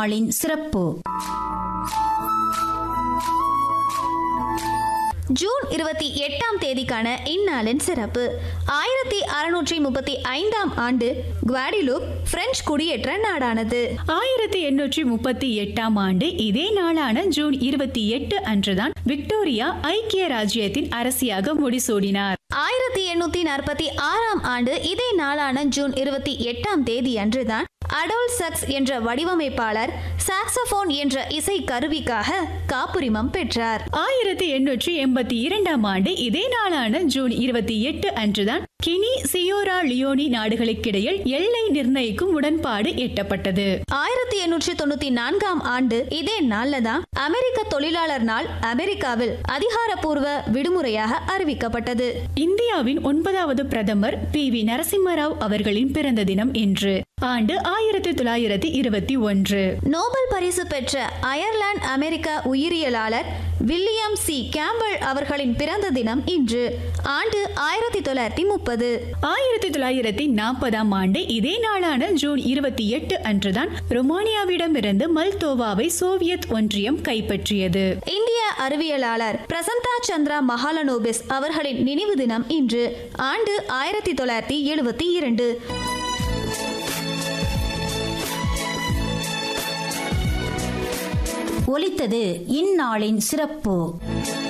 இந்நாளின் சிறப்பு ஜூன் இருபத்தி எட்டாம் தேதிக்கான இந்நாளின் சிறப்பு ஆயிரத்தி அறுநூற்றி முப்பத்தி ஐந்தாம் ஆண்டு குவாடிலூப் பிரெஞ்சு குடியேற்ற நாடானது ஆயிரத்தி எண்ணூற்றி முப்பத்தி எட்டாம் ஆண்டு இதே நாளான ஜூன் இருபத்தி எட்டு அன்றுதான் விக்டோரியா ஐக்கிய ராஜ்யத்தின் அரசியாக முடிசூடினார் ஆயிரத்தி எண்ணூத்தி நாற்பத்தி ஆறாம் ஆண்டு இதே நாளான ஜூன் இருபத்தி எட்டாம் தேதி அன்றுதான் அடோல் சக்ஸ் என்ற வடிவமைப்பாளர் சாக்ஸபோன் என்ற இசை கருவிக்காக காப்புரிமம் பெற்றார் ஆயிரத்தி எண்ணூற்றி எண்பத்தி இரண்டாம் ஆண்டு இதே நாளான ஜூன் இருபத்தி எட்டு அன்றுதான் கினி சியோரா லியோனி நாடுகளுக்கிடையில் எல்லை நிர்ணயிக்கும் உடன்பாடு எட்டப்பட்டது ஆயிரத்தி எண்ணூற்றி தொண்ணூத்தி நான்காம் ஆண்டு இதே நாள்ல தான் அமெரிக்க தொழிலாளர் நாள் அமெரிக்காவில் அதிகாரப்பூர்வ விடுமுறையாக அறிவிக்கப்பட்டது இந்தியாவின் ஒன்பதாவது பிரதமர் பி வி நரசிம்மராவ் அவர்களின் பிறந்த தினம் இன்று ஆண்டு ஆயிரத்தி தொள்ளாயிரத்தி இருபத்தி ஒன்று நோபல் பரிசு பெற்ற அயர்லாந்து அமெரிக்க உயிரியலாளர் வில்லியம் சி கேம்பல் அவர்களின் பிறந்த தினம் இன்று ஆண்டு ஆயிரத்தி தொள்ளாயிரத்தி முப்பது ஆயிரத்தி தொள்ளாயிரத்தி நாற்பதாம் ஆண்டு இதே நாளான ஜூன் இருபத்தி எட்டு அன்றுதான் ரொமானியாவிடமிருந்து மல்தோவாவை சோவியத் ஒன்றியம் கைப்பற்றியது இந்திய அறிவியலாளர் பிரசந்தா சந்திரா மகாலனோபிஸ் அவர்களின் நினைவு தினம் இன்று ஆண்டு ஆயிரத்தி தொள்ளாயிரத்தி எழுபத்தி இரண்டு ஒலித்தது இந்நாளின் சிறப்பு